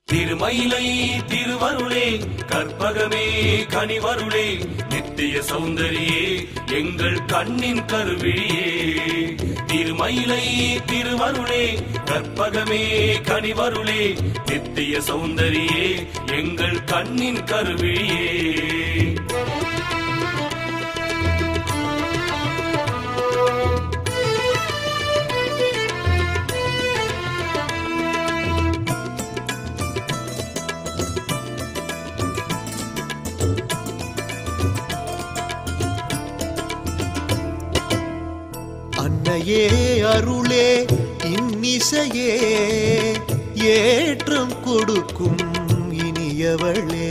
திருமயிலை திருவருளே கற்பகமே கனிவருளே நித்திய சௌந்தரியே எங்கள் கண்ணின் கருவிழியே திருமயிலை திருவருளே கற்பகமே கனிவருளே நித்திய சௌந்தரியே எங்கள் கண்ணின் கருவிழியே அன்னையே அருளே இன்னிசையே ஏற்றம் கொடுக்கும் இனியவளே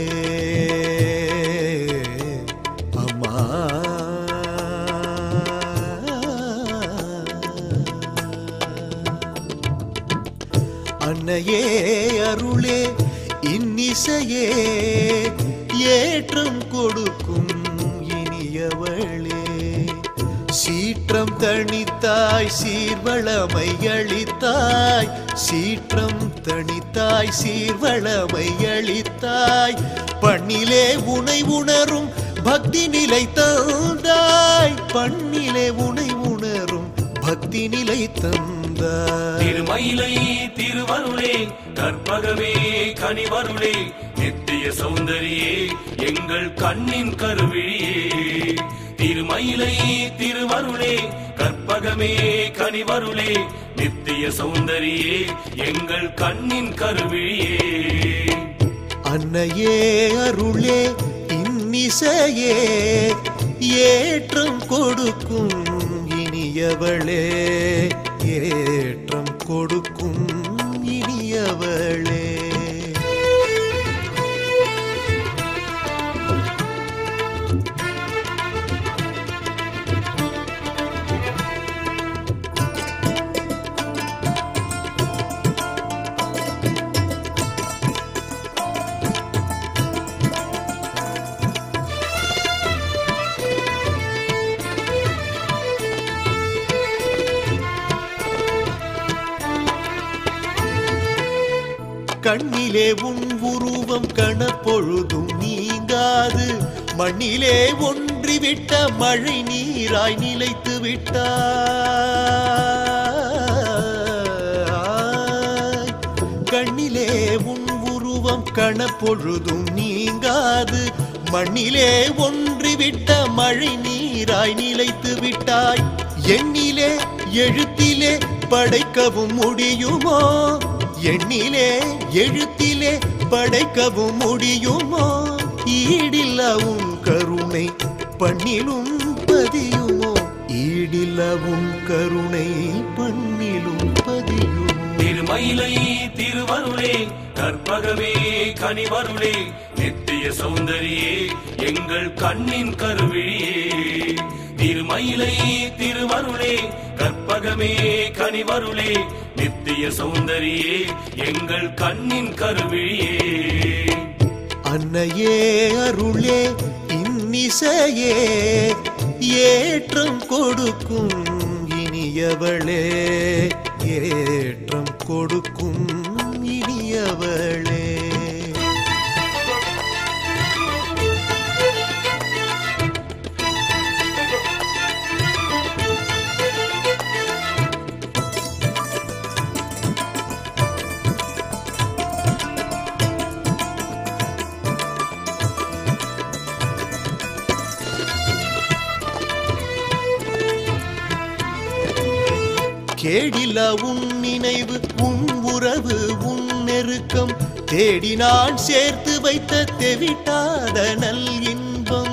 அம்மா அன்னையே அருளே இன்னிசையே ஏற்றம் கொடுக்கும் இனியவளே சீற்றம் தணித்தாய் சீர்வளமை அளித்தாய் சீற்றம் தணித்தாய் சீர்வளமை அளித்தாய் பண்ணிலே உனை உணரும் பக்தி நிலை தந்தாய் பண்ணிலே உனை உணரும் பக்தி நிலை தந்தாய் திருமயிலை திருவருளே கற்பகமே கனிவருளே நித்திய சௌந்தரியே எங்கள் கண்ணின் கருவிழியே திருமயிலை திருவருளே கற்பகமே கனிவருளே நித்திய சௌந்தரியே எங்கள் கண்ணின் கருவிழியே அன்னையே அருளே இன்னிசையே ஏற்றம் கொடுக்கும் இனியவளே ஏற்றம் கொடுக்கும் இனியவளே கண்ணிலே உன் உருவம் கணப்பொழுதும் நீங்காது மண்ணிலே ஒன்றிவிட்ட மழை நீராய் நிலைத்து விட்டாய் கண்ணிலே உன் உருவம் கணப்பொழுதும் நீங்காது மண்ணிலே ஒன்றிவிட்ட மழை நீராய் நிலைத்து விட்டாய் எண்ணிலே எழுத்திலே படைக்கவும் முடியுமோ எண்ணிலே எழுத்திலே படைக்கவும் முடியுமோ ஈடில்ல உன் கருணை பண்ணிலும் பதியுமோ ஈடில்ல உன் கருணை பண்ணிலும் பதியுமோ திருமயிலை திருவருளே கற்பகமே கனிவருளே நித்திய சௌந்தரியே எங்கள் கண்ணின் கருவிழியே திருமயிலை திருவருளே கற்பகமே கனிவருளே நித்திய சௌந்தரியே எங்கள் கண்ணின் கருவிழியே அன்னையே அருளே இன்னிசையே ஏற்றம் கொடுக்கும் இனியவளே ஏற்றம் கொடுக்கும் இனியவளே கேடில உன் நினைவு உன் உறவு உன் நெருக்கம் தேடி நான் சேர்த்து வைத்த தெவிட்டாத நல் இன்பம்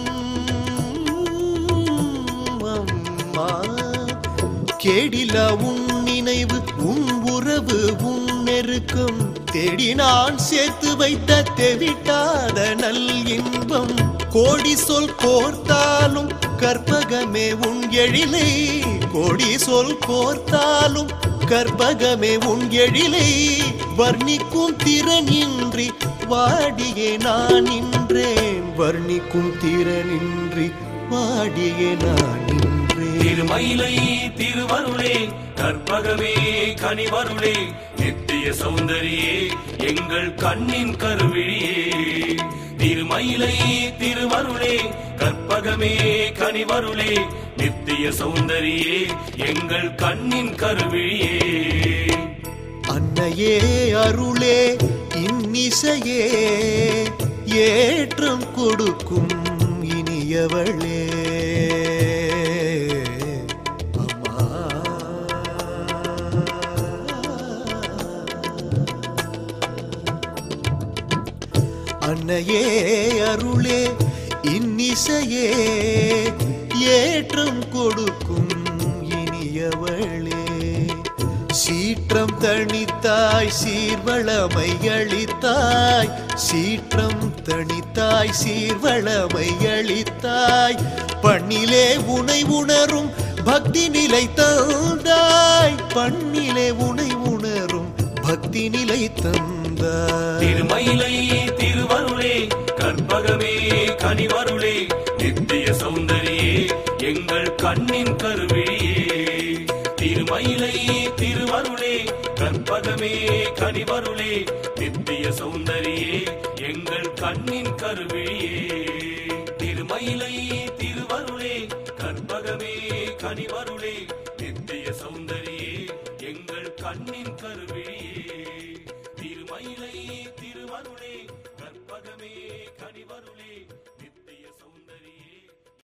அம்மா கேடில உன் நினைவு உன் உறவு உன் நெருக்கம் தேடி நான் சேர்த்து வைத்த தெவிட்டாத நல் இன்பம் கோடி சொல் கோர்த்தாலும் கற்பகமே உன் எழிலை கோடி சொல் கோர்த்தாலும் கற்பகமே உன் எழிலை வர்ணிக்கும் திறனின்றி வாடியே நான் நின்றேன் வர்ணிக்கும் திறனின்றி வாடியே நான் நின்றேன் திருமயிலை திருவருளே கற்பகமே கனிவருளே நித்திய சௌந்தரியே எங்கள் கண்ணின் கருவிழியே திருமயிலை திருவருளே கற்பகமே கனிவருளே நித்திய சௌந்தரியே எங்கள் கண்ணின் கருவிழியே அன்னையே அருளே இன்னிசையே ஏற்றம் கொடுக்கும் இனியவளே அம்மா அன்னையே அருளே இன்னிசையே ஏற்றம் கொடுக்கும் இனியவளே சீற்றம் தணித்தாய் சீர்வளமை அளித்தாய் சீற்றம் தணித்தாய் சீர்வளமை அளித்தாய் பண்ணிலே உனை உணரும் பக்தி நிலை தந்தாய் பண்ணிலே உனை உணரும் பக்தி நிலை தந்தாய் திருமயிலை திருவருளே கற்பகமே கனிவருளே நித்திய சௌந்தரியே எங்கள் கண்ணின் கருவிழியே திருமயிலை திருவருளே கற்பகமே கனிவருளே நித்திய சௌந்தரியே எங்கள் கண்ணின் கருவிழியே திருமயிலை திருவருளே கற்பகமே கனிவருளே நித்திய சௌந்தரியே எங்கள் கண்ணின் கருவிழியே